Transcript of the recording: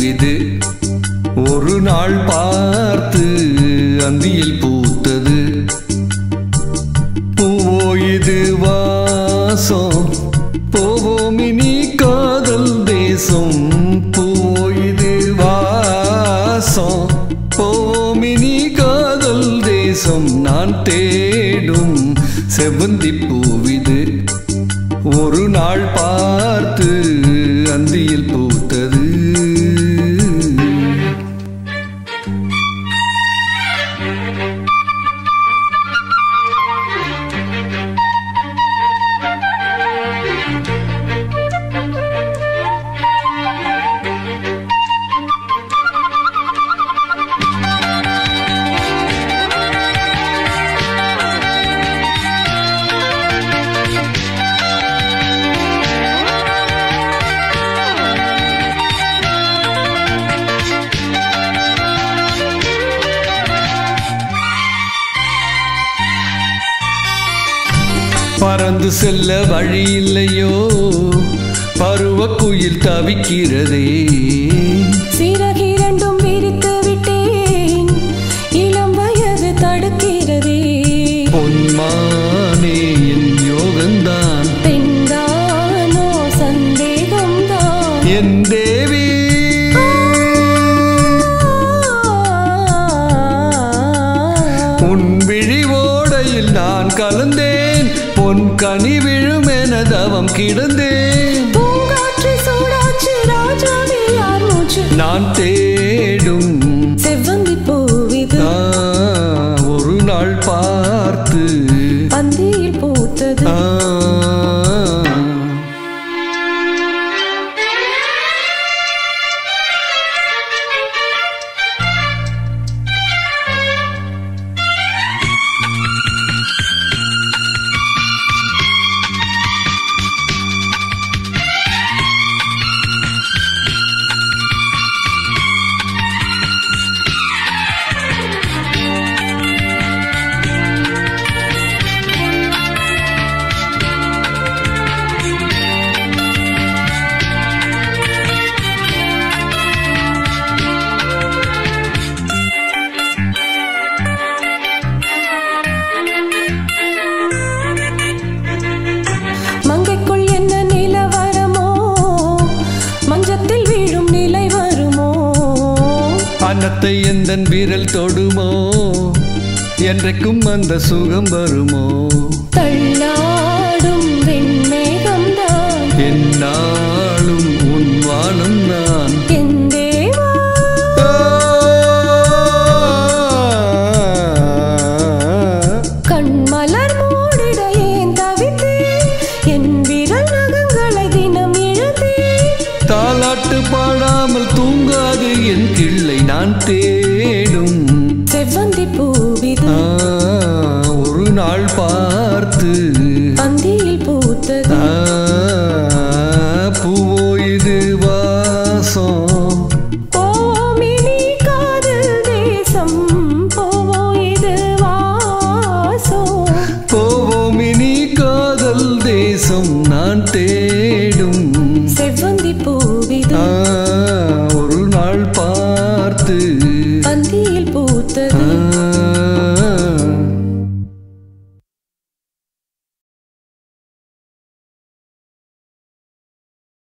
பூவிது ஒரு நாள் பார்த்து அந்தியில் பூத்தது பூவோ இது வாசம் போவோம் இனி காதல் தேசம் பூவோ இது வாசம் போவோம் இனி காதல் தேசம் நான் தேடும் செவ்வந்தி பூவிது ஒரு நாள் பார்த்து அந்தியில் பூத்தது பறந்து செல்ல வழி இல்லையோ பருவ குயில் தவிக்கிறதே சிறகிரண்டும் விரித்து விட்டேன் இளம் வயது தடுக்கிறதே பொன்மானே என் யோகந்தான் பெண்தானோ சந்தேகம்தான் என் தேவி உன் விழி ஓடையில் நான் கலந்தேன் பொன் கனி விழும் என தவம் கிடந்தேன் பூங்காற்று சூடாச்சு ராஜாவே யார் மூச்சு நான் தேடும் செவ்வந்தி பூவிது ஆ, ஒரு நாள் பார்த்து பந்தியில் பூத்தது ஆ, மங்கைக்குள் என்ன நிலவரமோ மஞ்சத்தில் வீழும் நிலை வருமோ அன்னத்தை எந்தன் விரல் தொடுமோ என்றைக்கும் அந்த சுகம் வருமோ தள்ளாடும் வெண்மேகம்தான் என்னாலும் உன் வானம் நான் என் தேவா கண்மலர் மூடிட ஏன் தவித்தேன் என் விரல் நகங்களை தினம் இழந்தேன் தாலாட்டு பாடாமல் தூங்காது என் கிள்ளை நான் தேடும் செவ்வந்தி பூவிது ஆ, ஒரு நாள் பார்த்து பந்தியில் பூத்தது ஆ, பூவோ இது வாசம் ஓமினி காதல் தேசம் போவோ இது வாசோ போவோம் இனி காதல் தேசம் நான் தேடும் செவ்வந்தி பூவிது ஆ, ஒரு நாள் பார்த்து பந்தியில் பூத்தது ஆ,